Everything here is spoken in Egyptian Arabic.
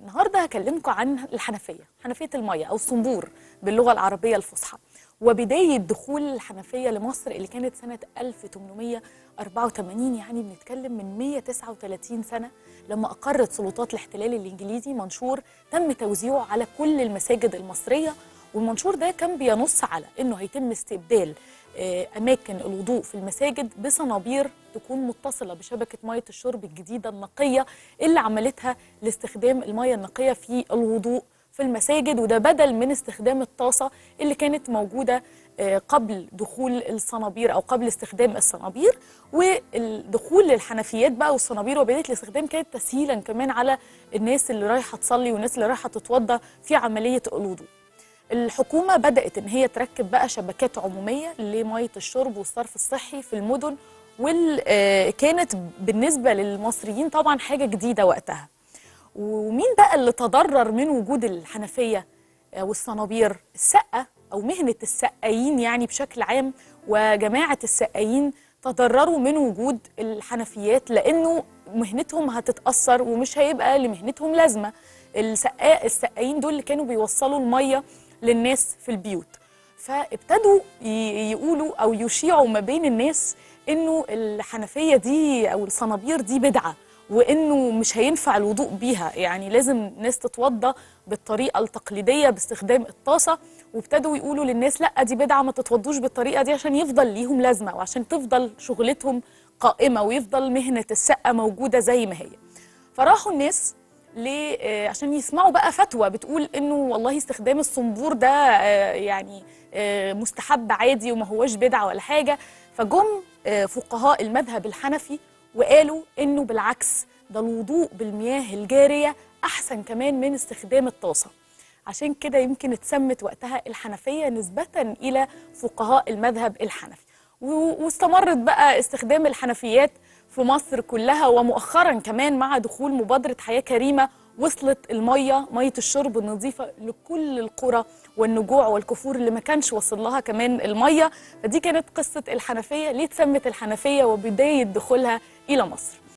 النهارده هكلمكم عن الحنفيه حنفيه الميه او الصنبور باللغه العربيه الفصحى وبدايه دخول الحنفيه لمصر اللي كانت سنه 1884 يعني بنتكلم من 139 سنه لما اقرت سلطات الاحتلال الانجليزي منشور تم توزيعه على كل المساجد المصريه والمنشور ده كان بينص على انه هيتم استبدال آه، اماكن الوضوء في المساجد بصنابير تكون متصله بشبكه ميه الشرب الجديده النقيه اللي عملتها لاستخدام الميه النقيه في الوضوء في المساجد وده بدل من استخدام الطاسه اللي كانت موجوده آه، قبل دخول الصنابير او قبل استخدام الصنابير والدخول للحنفيات بقى والصنابير وبدايه الاستخدام كانت تسهيلا كمان على الناس اللي رايحه تصلي والناس اللي رايحه تتوضا في عمليه الوضوء. الحكومه بدات ان هي تركب بقى شبكات عموميه لميه الشرب والصرف الصحي في المدن وكانت بالنسبه للمصريين طبعا حاجه جديده وقتها. ومين بقى اللي تضرر من وجود الحنفيه آه، والصنابير؟ السقه او مهنه السقايين يعني بشكل عام وجماعه السقايين تضرروا من وجود الحنفيات لانه مهنتهم هتتاثر ومش هيبقى لمهنتهم لازمه السقاء السقايين دول اللي كانوا بيوصلوا الميه للناس في البيوت فابتدوا ي- يقولوا او يشيعوا ما بين الناس انه الحنفيه دي او الصنابير دي بدعه وانه مش هينفع الوضوء بيها يعني لازم ناس تتوضى بالطريقه التقليديه باستخدام الطاسه وابتدوا يقولوا للناس لا دي بدعه ما تتوضوش بالطريقه دي عشان يفضل ليهم لازمه وعشان تفضل شغلتهم قائمه ويفضل مهنه السقه موجوده زي ما هي فراحوا الناس ليه آه، عشان يسمعوا بقى فتوى بتقول انه والله استخدام الصنبور ده آه، يعني آه، مستحب عادي وما هوش بدعه ولا حاجه فجم آه، فقهاء المذهب الحنفي وقالوا انه بالعكس ده الوضوء بالمياه الجاريه احسن كمان من استخدام الطاسه عشان كده يمكن اتسمت وقتها الحنفيه نسبه الى فقهاء المذهب الحنفي و- واستمرت بقى استخدام الحنفيات في مصر كلها ومؤخرا كمان مع دخول مبادرة حياة كريمة وصلت المية مية الشرب النظيفة لكل القرى والنجوع والكفور اللي ما كانش وصل لها كمان المية فدي كانت قصة الحنفية ليه اتسمت الحنفية وبداية دخولها إلى مصر